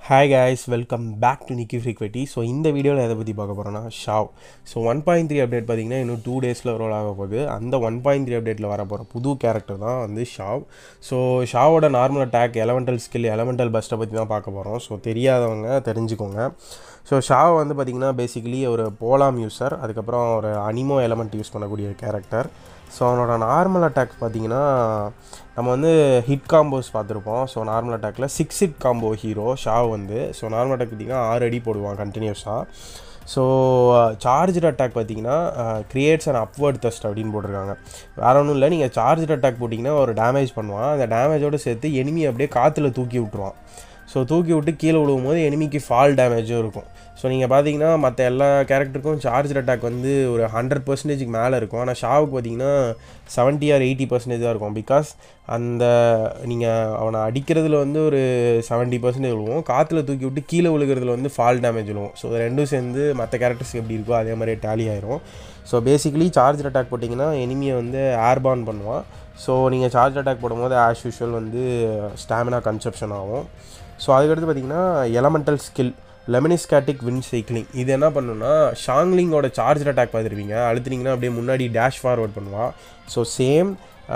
hi guys welcome back to Nikki ஃப்ரீக்வெட்டி so இந்த வீடியோவில் எதை பற்றி பார்க்க போகிறோன்னா Xiao so one point three update பார்த்தீங்கன்னா இன்னும் டூ டேஸில் ரோல் ஆக போகுது அந்த ஒன் பாயிண்ட் த்ரீ அப்டேட்டில் வர போகிற புது கேரக்டர் தான் வந்து ஷாவ் ஸோ ஷாவோட normal attack elemental skill elemental பஸ்ட்டை பற்றி தான் பார்க்க போகிறோம் ஸோ தெரியாதவங்க தெரிஞ்சுக்கோங்க ஸோ ஷாவ் வந்து பார்த்திங்கன்னா பேசிக்கலி ஒரு போலாம் யூசர் அதுக்கப்புறம் ஒரு அனிமோ எலமெண்ட் யூஸ் பண்ணக்கூடிய கேரக்டர் ஸோ அவனோட நார்மல் அட்டாக் பார்த்தீங்கன்னா நம்ம வந்து ஹிட் காம்போஸ் பார்த்துருப்போம் ஸோ நார்மல் அட்டாக்கில் six hit combo hero Xiao வந்து ஸோ நார்மல் அட்டாக் பார்த்தீங்கன்னா ஆறு அடி போடுவான் கண்டினியூஸாக ஸோ சார்ஜ் அட்டாக் பார்த்தீங்கன்னா கிரியேட்ஸ் அண்ட் அப்வர்ட் தஸ்ட் அப்படின்னு போட்டிருக்காங்க வேற ஒன்றும் இல்லை நீங்கள் சார்ஜ் அட்டாக் போட்டிங்கன்னா ஒரு டேமேஜ் பண்ணுவான் அந்த டேமேஜோடு சேர்த்து எனிமி அப்படியே காற்றுல தூக்கி விட்ருவான் ஸோ தூக்கி விட்டு கீழே விழுவும் போது எனிமிக்கு ஃபால் டேமேஜும் இருக்கும் ஸோ நீங்கள் பார்த்தீங்கன்னா மற்ற எல்லா கேரக்டருக்கும் சார்ஜ் அட்டாக் வந்து ஒரு ஹண்ட்ரட் பர்சன்டேஜுக்கு மேலே இருக்கும் ஆனால் ஷாவுக்கு பார்த்தீங்கன்னா செவன்ட்டி ஆர் எயிட்டி பர்சன்டேஜ் தான் இருக்கும் பிகாஸ் அந்த நீங்கள் அவனை அடிக்கிறதுல வந்து ஒரு செவன்ட்டி பர்சன்டேஜ் விழுவும் காற்றுல தூக்கி விட்டு கீழே விழுகிறதுல வந்து ஃபால் டேமேஜ் விழுவும் ஸோ ரெண்டும் சேர்ந்து மற்ற கேரக்டர்ஸ்க்கு எப்படி இருக்கோ அதே மாதிரியே டேலி ஆயிரும் ஸோ பேசிக்கலி சார்ஜ் அட்டாக் போட்டிங்கன்னா எனிமியை வந்து ஏர்பான் பண்ணுவான் ஸோ நீங்கள் சார்ஜ் அட்டாக் போடும்போது ஆஸ் யூஷுவல் வந்து ஸ்டாமினா கன்சப்ஷன் ஆகும் ஸோ அதுக்கடுத்து பார்த்தீங்கன்னா elemental skill lemniscatic wind cycling இது என்ன பண்ணுன்னா ஷாங்லிங்கோட சார்ஜ் அட்டாக் பார்த்துருப்பீங்க அழுத்துனீங்கன்னா அப்படியே முன்னாடி டேஷ் ஃபார்வர்ட் பண்ணுவான் ஸோ சேம்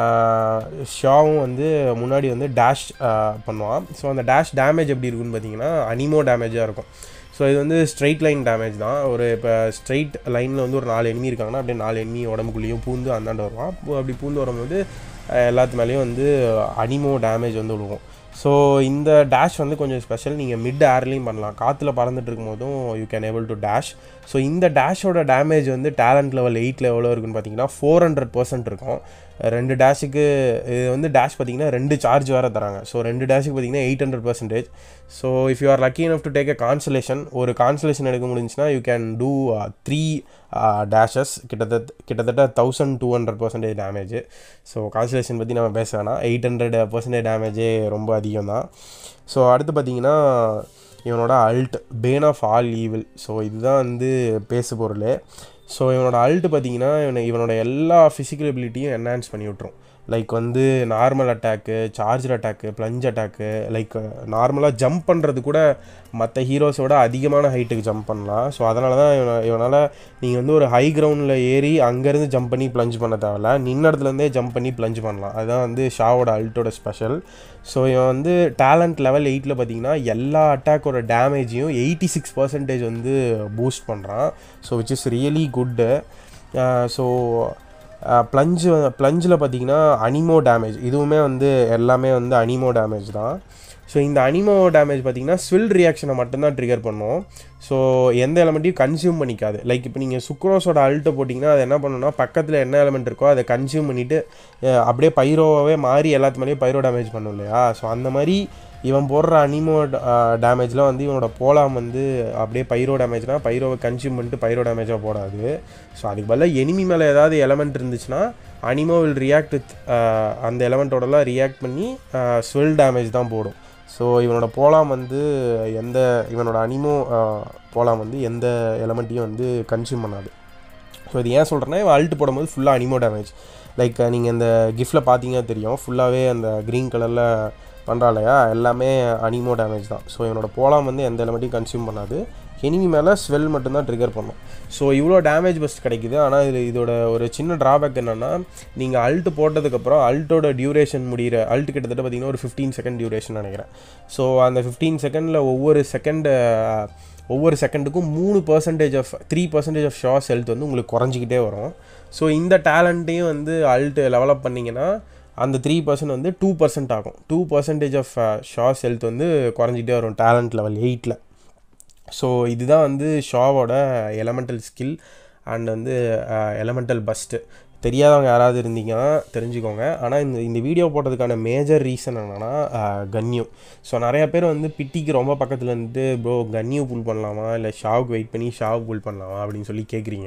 ஷாவும் வந்து முன்னாடி வந்து டேஷ் பண்ணுவான் ஸோ அந்த டேஷ் டேமேஜ் எப்படி இருக்குன்னு பார்த்தீங்கன்னா அனிமோ டேமேஜாக இருக்கும் ஸோ இது வந்து ஸ்ட்ரைட் லைன் டேமேஜ் தான் ஒரு இப்போ ஸ்ட்ரைட் லைனில் வந்து ஒரு நாலு எனிமி இருக்காங்கன்னா அப்படியே நாலு எனிமி உடம்புக்குள்ளேயும் பூந்து அந்தாண்டு வருவான் அப்படி பூந்து வரும்போது எல்லாத்து மேலேயும் வந்து அனிமோ டேமேஜ் வந்து விழுவும் ஸோ இந்த டேஷ் வந்து கொஞ்சம் ஸ்பெஷல் நீங்கள் மிட் ஏர்லேயும் பண்ணலாம் காற்றுல பறந்துட்டு இருக்கும்போதும் you can able to dash so இந்த டேஷோட டேமேஜ் வந்து டேலண்ட் லெவல் எயிட்டில் எவ்வளோ இருக்குன்னு பார்த்தீங்கன்னா ஃபோர் ஹண்ட்ரட் பர்சன்ட் இருக்கும் ரெண்டு டேஷுக்கு இது வந்து டேஷ் பார்த்தீங்கன்னா ரெண்டு சார்ஜ் வேறு தராங்க ஸோ ரெண்டு டேஷுக்கு பார்த்தீங்கன்னா eight hundred percentage so if you are lucky enough to take a consolation ஒரு கான்சலேஷன் எடுக்க முடிஞ்சுன்னா you can two three dashes கிட்டத்தட்ட கிட்டத்தட்ட thousand two hundred percentage damage so consolation பற்றி நம்ம பேச வேணாம் எயிட் ஹண்ட்ரட் பர்சன்டேஜ் டேமேஜே ரொம்ப அதிகம் தான் ஸோ அடுத்து பார்த்தீங்கன்னா இவனோட ult bane of all evil so இதுதான் வந்து பேசு பொருள் ஸோ இவனோட அல்ட்டு பார்த்தீங்கன்னா இவனை இவனோட எல்லா ஃபிசிக்கல் எபிலிட்டியும் என்ஹான்ஸ் பண்ணி விட்ரும் லைக் வந்து நார்மல் அட்டாக்கு சார்ஜர் அட்டாக்கு ப்ளஞ்ச் அட்டாக்கு லைக் நார்மலாக ஜம்ப் பண்ணுறது கூட மற்ற ஹீரோஸோட அதிகமான ஹைட்டுக்கு ஜம்ப் பண்ணலாம் ஸோ அதனால தான் இவனை இவனால் நீங்கள் வந்து ஒரு ஹை கிரவுண்டில் ஏறி அங்கேருந்து ஜம்ப் பண்ணி ப்ளஞ்ச் பண்ண தேவையில்ல நின்ன இடத்துலேருந்தே ஜம்ப் பண்ணி ப்ளஞ்ச் பண்ணலாம் அதுதான் வந்து ஷாவோட அல்ட்டோட ஸ்பெஷல் ஸோ இவன் வந்து டேலண்ட் லெவல் எயிட்டில் பார்த்தீங்கன்னா எல்லா அட்டாக்கோட டேமேஜையும் எயிட்டி சிக்ஸ் பர்சன்டேஜ் வந்து பூஸ்ட் பண்ணுறான் so which is really good so plunge ப்ளஞ்சில் பார்த்தீங்கன்னா அனிமோ டேமேஜ் இதுவுமே வந்து எல்லாமே வந்து அனிமோ டேமேஜ் தான் ஸோ இந்த அனிமோ டேமேஜ் பார்த்தீங்கன்னா ஸ்வில் ரியாக்ஷனை மட்டும்தான் ட்ரிகர் பண்ணும் ஸோ எந்த எலமெண்ட்டையும் கன்சியூம் பண்ணிக்காது லைக் இப்போ நீங்கள் சுக்ரோஸோட அல்ட்டை போட்டிங்கன்னா அது என்ன பண்ணுன்னா பக்கத்தில் என்ன எலமெண்ட் இருக்கோ அதை கன்சியூம் பண்ணிவிட்டு அப்படியே பைரோவாகவே மாறி எல்லாத்து மேலேயும் பைரோ டேமேஜ் பண்ணும் இல்லையா ஸோ அந்த மாதிரி இவன் போடுற அனிமோ டேமேஜ்லாம் வந்து இவனோட போலாம் வந்து அப்படியே பைரோ டேமேஜ்னால் பைரோவை கன்சியூம் பண்ணிட்டு பைரோ டேமேஜாக போடாது ஸோ அதுக்கு பதிலாக எனிமி மேலே ஏதாவது எலமெண்ட் இருந்துச்சுன்னா அனிமோ வில் ரியாக்ட் வித் அந்த எலமெண்ட்டோடலாம் ரியாக்ட் பண்ணி ஸ்வெல் டேமேஜ் தான் போடும் ஸோ இவனோட போலாம் வந்து எந்த இவனோட அனிமோ போலாம் வந்து எந்த எலமெண்ட்டையும் வந்து கன்சியூம் பண்ணாது ஸோ இது ஏன் சொல்கிறேன்னா இவன் அல்ட்டு போடும்போது ஃபுல்லாக அனிமோ டேமேஜ் லைக் நீங்கள் இந்த கிஃப்டில் பார்த்தீங்கன்னா தெரியும் ஃபுல்லாகவே அந்த க்ரீன் கலரில் பண்ணுறாலையா எல்லாமே அனிமோ டேமேஜ் தான் ஸோ இவனோட போலாம் வந்து எந்த எலமெண்ட்டையும் கன்சியூம் பண்ணாது எனிமி மேலே ஸ்வெல் மட்டும்தான் ட்ரிகர் பண்ணும் ஸோ இவ்வளோ டேமேஜ் பஸ்ட் கிடைக்குது ஆனால் இது இதோட ஒரு சின்ன ட்ராபேக் என்னென்னா நீங்கள் அல்ட் போட்டதுக்கப்புறம் அல்ட்டோட டியூரேஷன் முடிகிற அல்ட் கிட்டத்தட்ட பார்த்தீங்கன்னா ஒரு ஃபிஃப்டீன் செகண்ட் டியூரேஷன் நினைக்கிறேன் ஸோ அந்த ஃபிஃப்டீன் செகண்டில் ஒவ்வொரு செகண்டு ஒவ்வொரு செகண்டுக்கும் மூணு percentage of three percentage of ஷார்ஸ் ஹெல்த் வந்து உங்களுக்கு குறைஞ்சிக்கிட்டே வரும் ஸோ இந்த டேலண்ட்டையும் வந்து அல்ட் லெவலப் பண்ணிங்கன்னா அந்த த்ரீ பர்சன்ட் வந்து டூ பர்சன்ட் ஆகும் டூ பர்சன்டேஜ் ஆஃப் ஷார்ஸ் ஹெல்த் வந்து குறைஞ்சிட்டே வரும் டேலண்ட் லெவல் எயிட்டில் ஸோ இதுதான் வந்து ஷாவோட எலமெண்டல் ஸ்கில் அண்ட் வந்து எலமெண்டல் பஸ்ட்டு தெரியாதவங்க யாராவது இருந்தீங்கன்னா தெரிஞ்சுக்கோங்க ஆனால் இந்த இந்த வீடியோ போட்டதுக்கான மேஜர் ரீசன் என்னென்னா கன்யூ ஸோ நிறையா பேர் வந்து பிட்டிக்கு ரொம்ப பக்கத்தில் இருந்துட்டு ப்ரோ கன்யூ புல் பண்ணலாமா இல்லை ஷாவுக்கு வெயிட் பண்ணி ஷாவுக்கு புல் பண்ணலாமா அப்படின்னு சொல்லி கேட்குறீங்க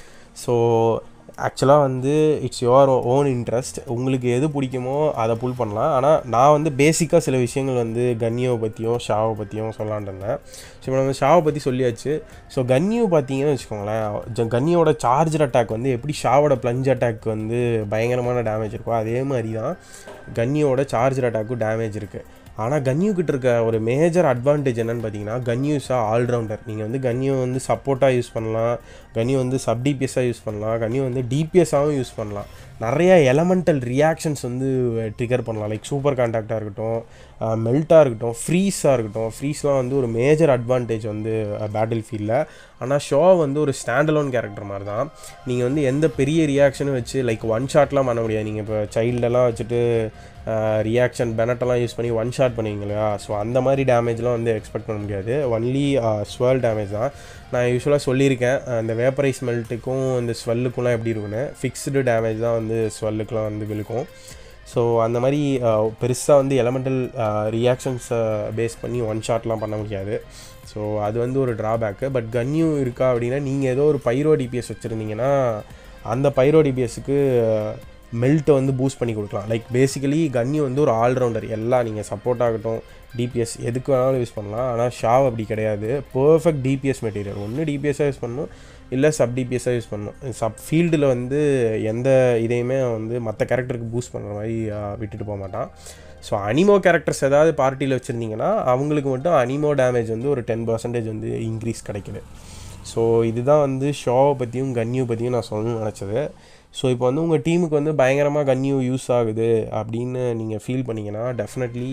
ஸோ ஆக்சுவலாக வந்து இட்ஸ் யுவர் ஓன் இன்ட்ரெஸ்ட் உங்களுக்கு எது பிடிக்குமோ அதை புல் பண்ணலாம் ஆனால் நான் வந்து பேசிக்காக சில விஷயங்கள் வந்து கன்னியோவை பற்றியும் ஷாவை பற்றியும் சொல்லான் இருந்தேன் ஸோ இப்போ நம்ம ஷாவை பற்றி சொல்லியாச்சு ஸோ கன்னியோ பார்த்தீங்கன்னு வச்சுக்கோங்களேன் கன்னியோட சார்ஜர் அட்டாக் வந்து எப்படி ஷாவோட ப்ளஞ்ச் அட்டாக் வந்து பயங்கரமான டேமேஜ் இருக்கோ அதே மாதிரி தான் கன்னியோட சார்ஜர் அட்டாக்கும் டேமேஜ் இருக்குது ஆனால் கன்யூ கிட்ட இருக்க ஒரு மேஜர் அட்வான்டேஜ் என்னன்னு பார்த்தீங்கன்னா கன்யூ இஸ் ஆல்ரவுண்டர் நீங்கள் வந்து கன்யூ வந்து சப்போர்ட்டாக யூஸ் பண்ணலாம் கன்யூ வந்து சப் டிபிஎஸ்ஸாக யூஸ் பண்ணலாம் கன்யூ வந்து டிபிஎஸ்ஸாகவும் யூஸ் பண்ணலாம் நிறைய எலமெண்டல் ரியாக்ஷன்ஸ் வந்து ட்ரிகர் பண்ணலாம் லைக் சூப்பர் கான்டாக்டாக இருக்கட்டும் மெல்ட்டாக இருக்கட்டும் ஃப்ரீஸாக இருக்கட்டும் ஃப்ரீஸ்லாம் வந்து ஒரு மேஜர் அட்வான்டேஜ் வந்து பேட்டில் ஃபீல்டில் ஆனால் ஷோ வந்து ஒரு ஸ்டாண்டலோன் கேரக்டர் மாதிரி தான் நீங்கள் வந்து எந்த பெரிய ரியாக்ஷனும் வச்சு லைக் ஒன் ஷாட்லாம் பண்ண முடியாது நீங்கள் இப்போ சைல்டெல்லாம் வச்சுட்டு ரியாக்ஷன் பெனட்டெல்லாம் யூஸ் பண்ணி ஒன் ஷாட் பண்ணுவீங்க இல்லையா ஸோ அந்த மாதிரி டேமேஜ்லாம் வந்து எக்ஸ்பெக்ட் பண்ண முடியாது ஒன்லி ஸ்வெல் டேமேஜ் தான் நான் யூஸ்வலாக சொல்லியிருக்கேன் இந்த வேப்பரைஸ் மெல்ட்டுக்கும் இந்த ஸ்வெல்லுக்குலாம் எப்படி இருக்குன்னு ஃபிக்ஸ்டு டேமேஜ் தான் வந்து ஸ்வெல்லுக்குலாம் வந்து விழுக்கும் ஸோ அந்த மாதிரி பெருசாக வந்து எலமெண்டல் ரியாக்ஷன்ஸை பேஸ் பண்ணி ஒன் ஷாட்லாம் பண்ண முடியாது ஸோ அது வந்து ஒரு ட்ராபேக்கு பட் கன்யூ இருக்கா அப்படின்னா நீங்கள் ஏதோ ஒரு பைரோ டிபிஎஸ் வச்சுருந்தீங்கன்னா அந்த பைரோ டிபிஎஸ்க்கு மெல்ட்டை வந்து பூஸ்ட் பண்ணி கொடுக்கலாம் லைக் பேசிக்கலி கன்னி வந்து ஒரு ஆல்ரவுண்டர் எல்லாம் நீங்கள் சப்போர்ட் ஆகட்டும் டிபிஎஸ் எதுக்கு வேணாலும் யூஸ் பண்ணலாம் ஆனால் ஷாவ் அப்படி கிடையாது பர்ஃபெக்ட் டிபிஎஸ் மெட்டீரியல் ஒன்று டிபிஎஸ்ஸாக யூஸ் பண்ணணும் இல்லை சப் டிபிஎஸ்ஸாக யூஸ் பண்ணணும் சப் ஃபீல்டில் வந்து எந்த இதையுமே வந்து மற்ற கேரக்டருக்கு பூஸ்ட் பண்ணுற மாதிரி விட்டுட்டு போக மாட்டான் ஸோ அனிமோ கேரக்டர்ஸ் ஏதாவது பார்ட்டியில் வச்சுருந்தீங்கன்னா அவங்களுக்கு மட்டும் அனிமோ டேமேஜ் வந்து ஒரு டென் பர்சன்டேஜ் வந்து இன்க்ரீஸ் கிடைக்குது ஸோ இதுதான் வந்து ஷோவை பற்றியும் கன்யூ பற்றியும் நான் சொல்லணும்னு நினச்சது ஸோ இப்போ வந்து உங்கள் டீமுக்கு வந்து பயங்கரமாக கன்யூ யூஸ் ஆகுது அப்படின்னு நீங்கள் ஃபீல் பண்ணிங்கன்னா definitely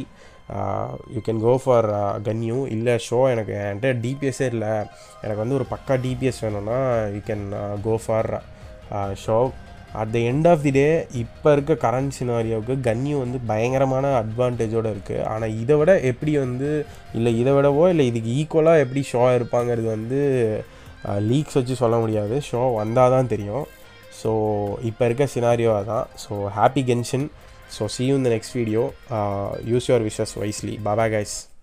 you can go for Ganyu இல்லை ஷோ எனக்கு என்கிட்ட டிபிஎஸ்ஸே இல்லை எனக்கு வந்து ஒரு பக்கா டிபிஎஸ் வேணும்னா you can go for Xiao at the end of the day இப்போ இருக்க கரண்ட் சினாரியோவுக்கு கன்யூ வந்து பயங்கரமான அட்வான்டேஜோடு இருக்குது ஆனால் இதை விட எப்படி வந்து இல்லை இதை விடவோ இல்லை இதுக்கு ஈக்குவலாக எப்படி ஷோ இருப்பாங்கிறது வந்து லீக்ஸ் வச்சு சொல்ல முடியாது ஷோ வந்தால் தான் தெரியும் ஸோ இப்போ இருக்க சினாரியோ அதான் so happy Genshin so see you இந்த next video use your wishes wisely bye bye guys